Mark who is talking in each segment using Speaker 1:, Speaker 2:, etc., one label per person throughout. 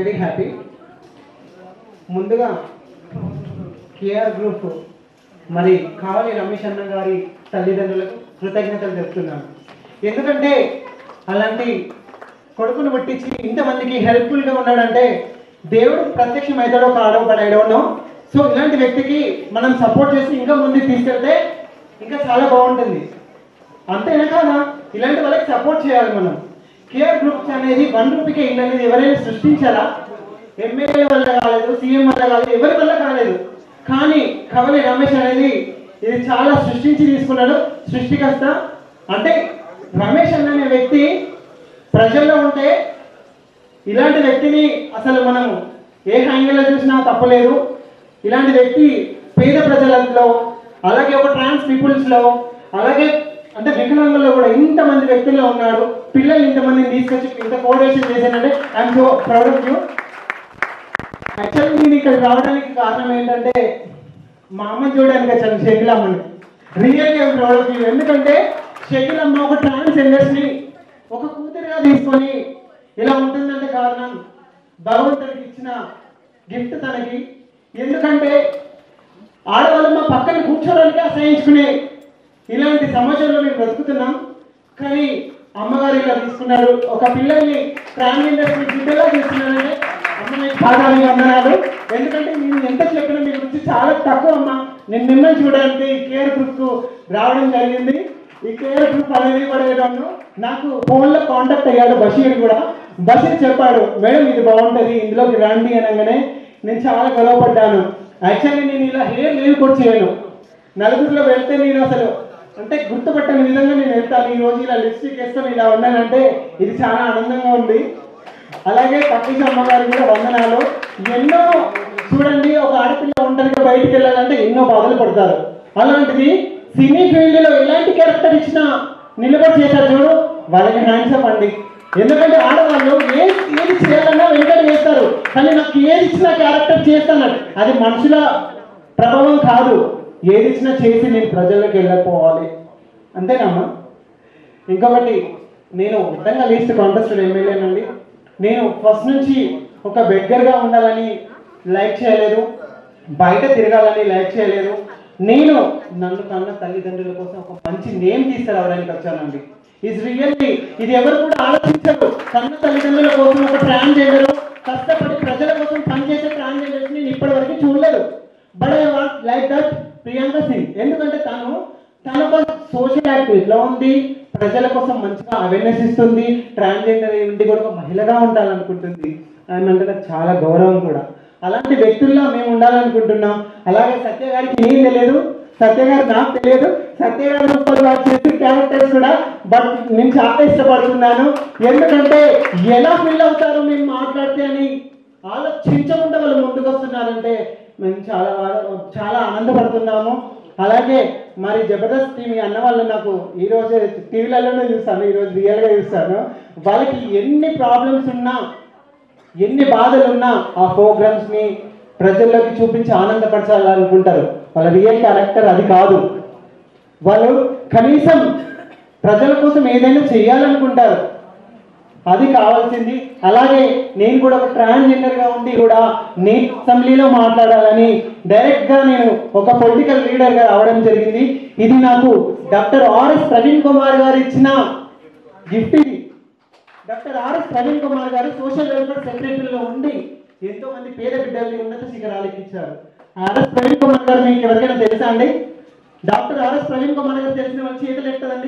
Speaker 1: very happy ముందుగా KR group మరి కావలి రమేష్ అన్న గారి తల్లిదండ్రులకు కృతజ్ఞతలు చెప్తున్నాను ఎందుకంటే అలాంటి కొడుకును పుట్టించి ఇంతమందికి హెల్ప్ఫుల్గా ఉన్నాడంటే దేవుడు ప్రత్యక్షం అవుతాడో కాడో but I don't know so ఇలాంటి వ్యక్తికి మనం సపోర్ట్ చేసి ఇంకా ముందుకు తీసుకెళ్తే ఇంకా చాలా బాగుంటుంది అంతేనా కాదా ఇలాంటి వాళ్ళకి సపోర్ట్ చేయాలి మనం కేఆర్ గ్రూప్స్ అనేది వన్ రూపీకే ఇల్లు అనేది ఎవరైనా సృష్టించారా ఎమ్మెల్యే వల్ల కాలేదు సీఎం వల్ల కాలేదు ఎవరి వల్ల కాలేదు కానీ కవలి రమేష్ అనేది ఇది చాలా సృష్టించి తీసుకున్నాడు సృష్టికర్త అంటే రమేష్ అనే వ్యక్తి ప్రజల్లో ఉంటే ఇలాంటి వ్యక్తిని అసలు మనం ఏ హ్యాంగిల్లో చూసినా తప్పలేదు ఇలాంటి వ్యక్తి పేద ప్రజలలో అలాగే ఒక ట్రాన్స్ పీపుల్స్లో అలాగే అంటే వికలాంగుల్లో కూడా ఇంతమంది వ్యక్తుల్లో ఉన్నాడు పిల్లలు ఇంతమందిని తీసుకొచ్చి ఇంత కోఆర్డినేషన్ చేశానంటే I'm so proud of you actually నేను ఇక్కడ రావడానికి కారణం ఏంటంటే మా అమ్మ చూడడానికి వచ్చాను షకిలమ్మని really I'm proud of you ఎందుకంటే షకిలమ్మ ఒక ట్రాన్స్ ని ఒక కూతురుగా తీసుకొని ఇలా ఉంటుందంటే కారణం భగవంతుడికి ఇచ్చిన గిఫ్ట్ తనకి ఎందుకంటే ఆడవాళ్ళు మా పక్కన కూర్చోడానికి అసహించుకునే ఇలాంటి సమాజంలో మేము బ్రతుకుతున్నాం కానీ అమ్మగారు ఇలా తీసుకున్నారు ఒక పిల్లల్ని ట్రాన్స్జెండర్ బిడ్డలా చేస్తున్నారంటే అమ్మాయి పాదాలు వందనాలు ఎందుకంటే నేను ఎంత చెప్పినా మీ గురించి చాలా తక్కువ అమ్మ నేను మిమ్మల్ని చూడడానికి ఈ కేర్ గ్రూప్ కు రావడం జరిగింది ఈ కేర్ గ్రూప్ అనేది కూడా ఏదన్నా నాకు ఫోన్లో కాంటాక్ట్ అయ్యాడు బషీర్ కూడా బషీర్ చెప్పాడు మేడం ఇది బాగుంటుంది ఇందులోకి రండి అనగానే నేను చాలా గొడవపడ్డాను యాక్చువల్లీ నేను ఇలా హెయిర్ లేవు కూడా చేయను నలుగురిలో వెళ్తే నేను అసలు అంటే గుర్తుపట్టని విధంగా నేను వెళ్తాను ఈ రోజు ఇలా లిప్స్టిక్ వేస్తాను ఇలా ఉన్నానంటే ఇది చాలా ఆనందంగా ఉంది అలాగే పక్కీస్ అమ్మగారు కూడా వందనాలు ఎన్నో చూడండి ఒక ఆడపిల్ల ఒంటరిగా బయటికి వెళ్ళాలంటే ఎన్నో బాధలు పడతారు అలాంటిది సినీ ఫీల్డ్ లో ఎలాంటి క్యారెక్టర్ ఇచ్చినా నిలబడి చేశారు చూడు వాళ్ళకి హ్యాండ్స్ అప్ అండి ఎందుకంటే ఆడవాళ్ళు ఏది ఏది చేయాలన్నా వెంటనే చేస్తారు కానీ నాకు ఏది ఇచ్చినా క్యారెక్టర్ చేస్తాను అది మనుషుల ప్రభావం కాదు ఏది ఇచ్చినా చేసి నేను ప్రజల్లోకి వెళ్ళకపోవాలి అంతేనమ్మా ఇంకొకటి నేను విధంగా లీస్ట్ కాంటెస్టెడ్ ఎమ్మెల్యేనండి నేను ఫస్ట్ నుంచి ఒక బెగ్గర్గా ఉండాలని లైక్ చేయలేదు బయట తిరగాలని లైక్ చేయలేదు నేను నన్ను కన్న తల్లిదండ్రుల కోసం ఒక మంచి నేమ్ తీసుకురావడానికి వచ్చానండి ఇది రియల్లీ ఇది ఎవరు కూడా ఆలోచించరు కన్న తల్లిదండ్రుల కోసం ఒక ట్రాన్స్జెండర్ కష్టపడి ప్రజల కోసం పనిచేసే ట్రాన్స్జెండర్స్ నేను ఇప్పటి వరకు చూడలేదు but I want like that Priyanka Singh ఎందుకంటే తను తన ఒక సోషల్ యాక్టివిటీలో ఉంది ప్రజల కోసం మంచిగా అవేర్నెస్ ఇస్తుంది ట్రాన్స్జెండర్ ఏంటి కూడా ఒక మహిళగా ఉండాలనుకుంటుంది ఆమె అంటే నాకు చాలా గౌరవం కూడా అలాంటి వ్యక్తుల్లో మేము ఉండాలనుకుంటున్నాం అలాగే సత్య గారికి ఏం తెలియదు సత్య గారు నాకు తెలియదు సత్య గారు రూపాయలు వారు చేసే క్యారెక్టర్స్ కూడా బట్ నేను చాలా ఇష్టపడుతున్నాను ఎందుకంటే ఎలా ఫీల్ అవుతారు మేము మాట్లాడితే అని ఆలోచించకుండా వాళ్ళు ముందుకు వస్తున్నారంటే మేము చాలా బాగా- చాలా ఆనందపడుతున్నాము అలాగే మరి జబర్దస్త్ టీవీ అన్న వాళ్ళు నాకు ఈ రోజు టీవీలలోనే చూస్తాను ఈరోజు రియల్గా చూస్తాను వాళ్ళకి ఎన్ని ప్రాబ్లమ్స్ ఉన్నా ఎన్ని బాధలు ఉన్నా ఆ ప్రోగ్రామ్స్ ని ప్రజల్లోకి చూపించి ఆనందపరచాలనుకుంటారు వాళ్ళ రియల్ క్యారెక్టర్ అది కాదు వాళ్ళు కనీసం ప్రజల కోసం ఏదైనా చేయాలనుకుంటారు అది కావాల్సింది అలాగే నేను కూడా ఒక ట్రాన్స్జెండర్ గా ఉండి కూడా నేను అసెంబ్లీలో మాట్లాడాలని డైరెక్ట్ గా నేను ఒక పొలిటికల్ లీడర్ గా రావడం జరిగింది ఇది నాకు డాక్టర్ ఆర్ఎస్ ప్రవీణ్ కుమార్ గారు ఇచ్చిన గిఫ్ట్ ఇది డాక్టర్ ఆర్ఎస్ ప్రవీణ్ కుమార్ గారు సోషల్ వెల్ఫేర్ సెక్రటరీలో ఉండి ఎంతో మంది పేద బిడ్డల్ని ఉన్నత శిఖరాలకు ఇచ్చారు ఆర్ఎస్ ప్రవీణ్ కుమార్ గారు మీకు ఎవరికైనా తెలుసా అండి డాక్టర్ ఆర్ఎస్ ప్రవీణ్ కుమార్ గారు తెలిసిన వాళ్ళ చేతులు ఎట్టదండి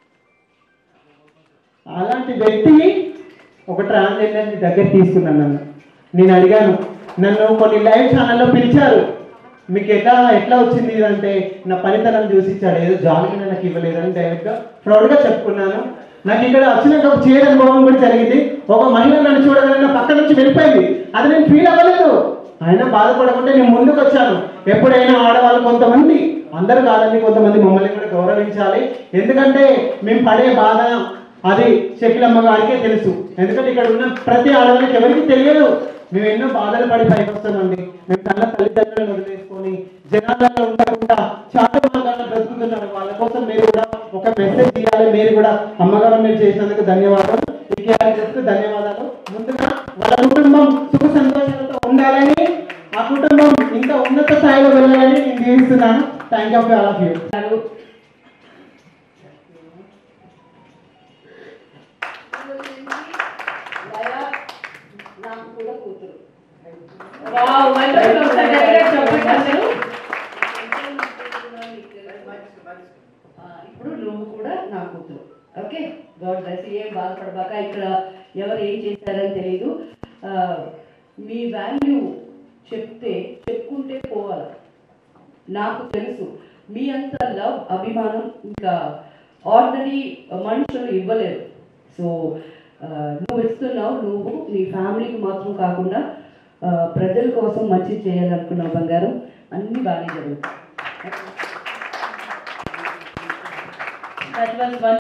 Speaker 1: అలాంటి వ్యక్తి ఒక ట్రాన్స్జెండర్ని దగ్గర తీసుకున్నాను నన్ను నేను అడిగాను నన్ను కొన్ని లైవ్ ఛానల్లో పిలిచారు మీకు ఎట్లా ఎట్లా వచ్చింది ఇది అంటే నా పనితనం చూసి ఇచ్చాడు ఏదో జాలికి నాకు ఇవ్వలేదని డైరెక్ట్గా ప్రౌడ్గా చెప్పుకున్నాను నాకు ఇక్కడ వచ్చినాక ఒక చేదు అనుభవం కూడా జరిగింది ఒక మహిళ నన్ను చూడగానే నా పక్క నుంచి వెళ్ళిపోయింది అది నేను ఫీల్ అవ్వలేదు అయినా బాధపడకుండా నేను ముందుకు వచ్చాను ఎప్పుడైనా ఆడవాళ్ళు కొంతమంది అందరూ కాదండి కొంతమంది మమ్మల్ని కూడా గౌరవించాలి ఎందుకంటే మేము పడే బాధ అది షకిలమ్మ గారికే తెలుసు ఎందుకంటే ఇక్కడ ఉన్న ప్రతి ఆడవాళ్ళకి ఎవరికి తెలియదు మేము ఎన్నో బాధలు పడి పైకి వస్తామండి మేము కన్న తల్లిదండ్రులను వదిలేసుకొని జనాలలో ఉండకుండా చాలా మార్గాల్లో బ్రతుకుతున్నారు వాళ్ళ కోసం మీరు కూడా ఒక మెసేజ్ ఇవ్వాలి మీరు కూడా అమ్మగారు మీరు చేసినందుకు ధన్యవాదాలు ఈ కేఆర్ఎస్ కు ధన్యవాదాలు ముందుగా వాళ్ళ కుటుంబం సుఖ ఇంకా ఉన్నత స్థాయిలో వెళ్ళాలని నేను దీవిస్తున్నాను thank you all of you
Speaker 2: నాకు కూడా కూతురు వావ్ వండర్ఫుల్ ఒకసారి గట్టిగా చెప్పండి అందరూ ఆ, ఇప్పుడు నువ్వు కూడా నా కూతురు ఓకే గాడ్ బ్లెస్ ఏం బాధపడబాక ఇక్కడ ఎవరు ఏం చేశారని తెలియదు ఆ, మీ వాల్యూ చెప్తే చెప్పుకుంటే పోవాలి నాకు తెలుసు మీ అంత లవ్ అభిమానం ఇంకా ఆర్డినరీ మనుషులు ఇవ్వలేరు సో నువ్వు ఇస్తున్నావు నువ్వు నీ ఫ్యామిలీకి మాత్రం కాకుండా ఆ, ప్రజల కోసం మంచి చేయాలనుకున్నావు బంగారం అన్ని బాగానే జరుగుతాయి That was one